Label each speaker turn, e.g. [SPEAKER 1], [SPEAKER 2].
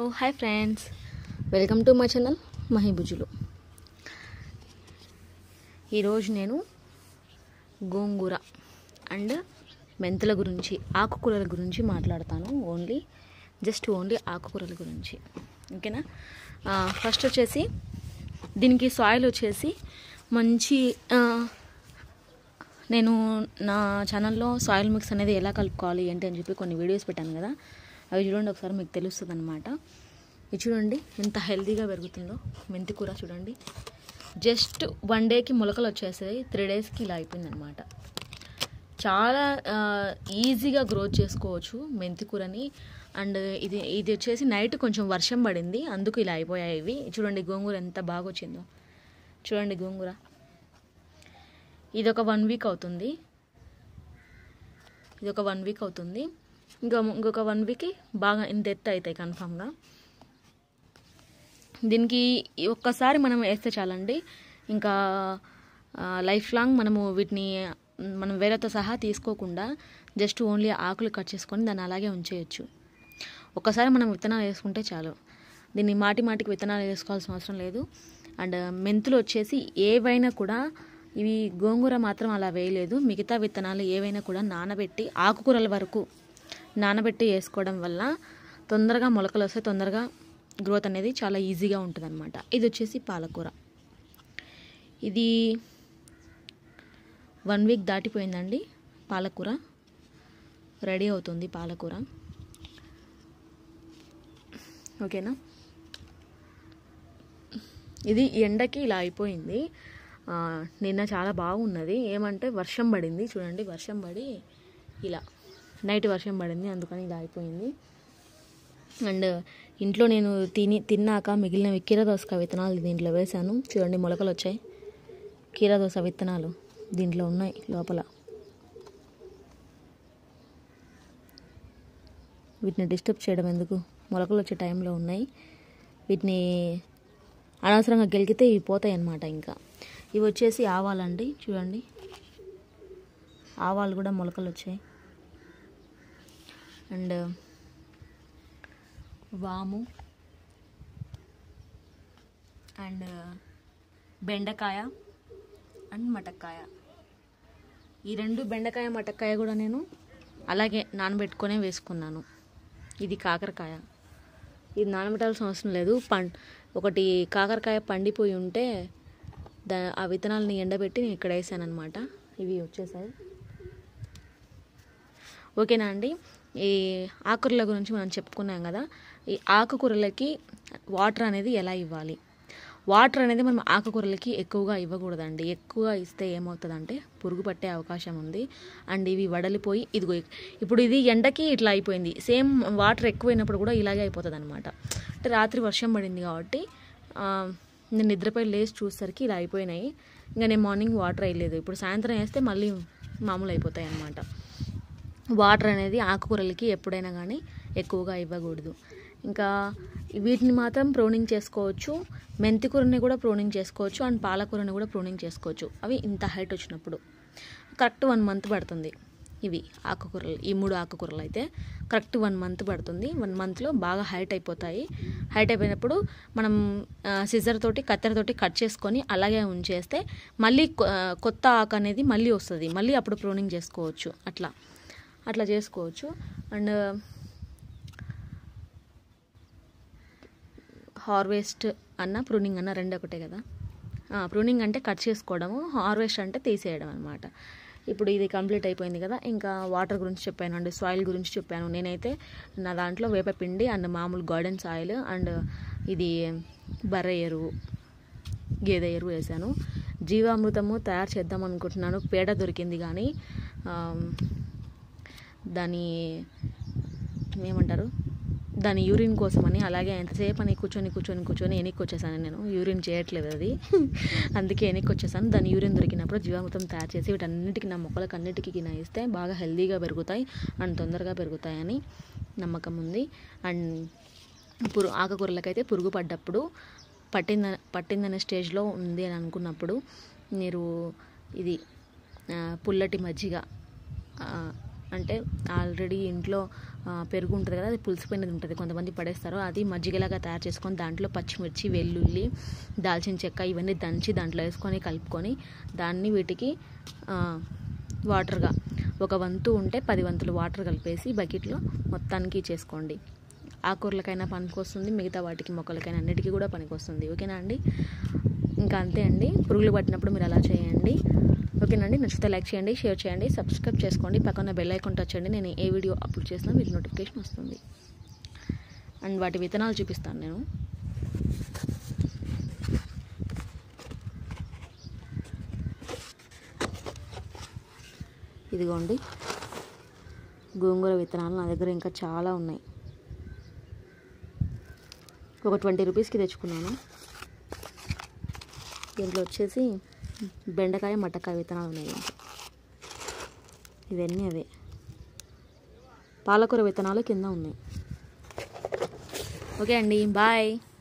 [SPEAKER 1] Hi friends welcome to my channel మహిబుజులు ఈరోజు నేను గోంగూర అండ్ మెంతుల గురించి ఆకుకూరల గురించి మాట్లాడతాను ఓన్లీ జస్ట్ ఓన్లీ ఆకుకూరల గురించి ఓకేనా ఫస్ట్ వచ్చేసి దీనికి సాయిల్ వచ్చేసి మంచి ఆ, నేను నా ఛానల్లో సాయిల్ మిక్స్ అనేది ఎలా కలుపుకోవాలి ఏంటి అని చెప్పి కొన్ని వీడియోస్ పెట్టాను కదా అవి చూడండి ఒకసారి మీకు తెలుస్తుంది అనమాట ఇది చూడండి ఎంత హెల్తీగా పెరుగుతుందో మెంతి కూర చూడండి జస్ట్ వన్ డేకి మొలకలు వచ్చేసాయి త్రీ డేస్కి ఇలా అయిపోయింది అనమాట చాలా ఆ, ఈజీగా గ్రోత్ చేసుకోవచ్చు మెంతి కూరని అండ్ ఇది ఇది వచ్చేసి నైట్ కొంచెం వర్షం పడింది అందుకు ఇలా అయిపోయాయి ఇవి చూడండి గోంగూర ఎంత బాగా వచ్చిందో చూడండి గోంగూర ఇది ఒక వన్ వీక్ అవుతుంది ఇది ఒక వన్ వీక్ అవుతుంది ఇంకా ఇంకొక వన్ వీక్కి బాగా ఇంత ఎత్తు అవుతాయి కన్ఫామ్గా దీనికి ఈ ఒక్కసారి మనం వేస్తే చాలండి ఇంకా లైఫ్ లాంగ్ మనము వీటిని మనం వేరేతో సహా తీసుకోకుండా జస్ట్ ఓన్లీ ఆకులు కట్ చేసుకొని దాన్ని అలాగే ఉంచేయచ్చు ఒక్కసారి మనం విత్తనాలు వేసుకుంటే చాలు దీన్ని మాటి మాటికి విత్తనాలు వేసుకోవాల్సిన అవసరం లేదు అండ్ మెంతులు వచ్చేసి ఏవైనా కూడా ఇవి గోంగూర మాత్రం అలా వేయలేదు మిగతా విత్తనాలు ఏవైనా కూడా నానబెట్టి ఆకుకూరల వరకు నానబెట్టి వేసుకోవడం వల్ల తొందరగా మొలకలు వస్తే తొందరగా గ్రోత్ అనేది చాలా ఈజీగా ఉంటుంది అనమాట ఇది వచ్చేసి పాలకూర ఇది వన్ వీక్ దాటిపోయిందండి పాలకూర రెడీ అవుతుంది పాలకూర ఓకేనా ఇది ఎండకి ఇలా అయిపోయింది ఆ, నిన్న చాలా బాగున్నది ఏమంటే వర్షం పడింది చూడండి వర్షం పడి ఇలా నైట్ వర్షం పడింది అందుకని ఇలా అయిపోయింది అండ్ ఇంట్లో నేను తిని తిన్నాక మిగిలిన కీరదోసకాయ విత్తనాలు దీంట్లో వేశాను చూడండి మొలకలు వచ్చాయి కీరదోస విత్తనాలు దీంట్లో ఉన్నాయి లోపల వీటిని డిస్టర్బ్ చేయడం ఎందుకు మొలకలు వచ్చే టైంలో ఉన్నాయి వీటిని అనవసరంగా గెలికితే ఇవి పోతాయి అన్నమాట ఇంకా ఇవి వచ్చేసి ఆవాలండి చూడండి ఆవాలు కూడా మొలకలు వచ్చాయి అండ్ వాము అండ్ బెండకాయ అండ్ మటక్కాయ ఈ రెండు బెండకాయ మటక్కాయ కూడా నేను అలాగే నానబెట్టుకొనే వేసుకున్నాను ఇది కాకరకాయ ఇది నానబెట్టాల్సిన అవసరం లేదు పం ఒకటి కాకరకాయ పండిపోయి ఉంటే దా ఆ విత్తనాలని ఎండబెట్టి నేను ఇక్కడ వేసాను అనమాట ఇవి వచ్చేసాయి ఓకేనా అండి ఈ ఆకుకూరల గురించి మనం చెప్పుకున్నాం కదా ఈ ఆకుకూరలకి వాటర్ అనేది ఎలా ఇవ్వాలి వాటర్ అనేది మనం ఆకుకూరలకి ఎక్కువగా ఇవ్వకూడదండి ఎక్కువగా ఇస్తే ఏమవుతుందంటే పురుగు పట్టే అవకాశం ఉంది అండ్ ఇవి వడలిపోయి ఇదిగో ఇప్పుడు ఇది ఎండకి ఇట్లా అయిపోయింది సేమ్ వాటర్ ఎక్కువైనప్పుడు కూడా ఇలాగే అయిపోతుంది అనమాట అంటే రాత్రి వర్షం పడింది కాబట్టి ఆ, నేను నిద్రపోయి లేచి చూసేసరికి ఇలా అయిపోయినాయి ఇంకా నేను మార్నింగ్ వాటర్ వేయలేదు ఇప్పుడు సాయంత్రం వేస్తే మళ్ళీ మామూలు అయిపోతాయి అన్నమాట వాటర్ అనేది ఆకుకూరలకి ఎప్పుడైనా కానీ ఎక్కువగా ఇవ్వకూడదు ఇంకా వీటిని మాత్రం ప్రూనింగ్ చేసుకోవచ్చు మెంతి కూరని కూడా ప్రూనింగ్ చేసుకోవచ్చు అండ్ పాలకూరని కూడా ప్రూనింగ్ చేసుకోవచ్చు అవి ఇంత హైట్ వచ్చినప్పుడు కరెక్ట్ వన్ మంత్ పడుతుంది ఇవి ఆకుకూరలు ఈ మూడు ఆకుకూరలు అయితే కరెక్ట్ వన్ మంత్ పడుతుంది వన్ మంత్లో బాగా హైట్ అయిపోతాయి హైట్ అయిపోయినప్పుడు మనం సిజర్ తోటి కత్తెర తోటి కట్ చేసుకొని అలాగే ఉంచేస్తే మళ్ళీ కొ- ఆ, కొత్త ఆకు అనేది మళ్ళీ వస్తుంది మళ్ళీ అప్పుడు ప్రూనింగ్ చేసుకోవచ్చు అట్లా అట్లా చేసుకోవచ్చు అండ్ హార్వెస్ట్ అన్న ప్రూనింగ్ అన్న రెండు ఒకటే కదా ప్రూనింగ్ అంటే కట్ చేసుకోవడము హార్వెస్ట్ అంటే తీసేయడం అనమాట ఇప్పుడు ఇది కంప్లీట్ అయిపోయింది కదా ఇంకా వాటర్ గురించి చెప్పాను అండ్ సాయిల్ గురించి చెప్పాను నేనైతే నా దాంట్లో వేపపిండి అండ్ మామూలు గార్డెన్ సాయిల్ అండ్ ఇది బర్రె ఎరువు గేదె ఎరువు వేసాను జీవామృతము తయారు చేద్దాం అనుకుంటున్నాను పేడ దొరికింది కానీ ఆ, దాని ఏమంటారు దాని యూరిన్ కోసమని అలాగే ఎంతసేపు అని కూర్చొని కూర్చొని కూర్చొని వెనక్కి వచ్చేసాను నేను యూరిన్ చేయట్లేదు అది అందుకే వెనక్కి వచ్చేసాను దాని యూరిన్ దొరికినప్పుడు జీవామృతం తయారు చేసి వీటన్నిటికీ నా మొక్కలకు అన్నిటికీ నా ఇస్తే బాగా హెల్దీగా పెరుగుతాయి అండ్ తొందరగా పెరుగుతాయని నమ్మకం ఉంది అండ్ పురు ఆకుకూరలకైతే పురుగు పడ్డప్పుడు పట్టింద పట్టిందనే స్టేజ్లో ఉంది అని అనుకున్నప్పుడు మీరు ఇది ఆ, పుల్లటి మజ్జిగ ఆ, అంటే ఆల్రెడీ ఇంట్లో ఆ, పెరుగు ఉంటుంది కదా అది పులిసిపోయినది ఉంటుంది కొంతమంది పడేస్తారు అది మజ్జిగలాగా తయారు చేసుకొని దాంట్లో పచ్చిమిర్చి వెల్లుల్లి దాల్చిన చెక్క ఇవన్నీ దంచి దాంట్లో వేసుకొని కలుపుకొని దాన్ని వీటికి ఆ, వాటర్గా ఒక వంతు ఉంటే పది వంతులు వాటర్ కలిపేసి బకెట్లో మొత్తానికి చేసుకోండి ఆకూరలకైనా పనికొస్తుంది మిగతా వాటికి మొక్కలకైనా అన్నిటికీ కూడా పనికొస్తుంది ఓకేనా అండి ఇంకా అంతే అండి పురుగులు పట్టినప్పుడు మీరు అలా చేయండి ఓకేనండి నచ్చితే లైక్ చేయండి షేర్ చేయండి సబ్స్క్రైబ్ చేసుకోండి పక్కన బెల్ ఐకాన్ టచ్ చేయండి నేను ఏ వీడియో అప్లోడ్ చేసినా మీకు నోటిఫికేషన్ వస్తుంది అండ్ వాటి విత్తనాలు చూపిస్తాను నేను ఇదిగోండి గోంగూర విత్తనాలు నా దగ్గర ఇంకా చాలా ఉన్నాయి ఒక ట్వంటీ రూపీస్కి తెచ్చుకున్నాను దీంట్లో వచ్చేసి బెండకాయ మట్టకాయ విత్తనాలు ఉన్నాయి దీంట్లో. ఇవన్నీ అవే పాలకూర విత్తనాలు కింద ఉన్నాయి ఓకే అండి బాయ్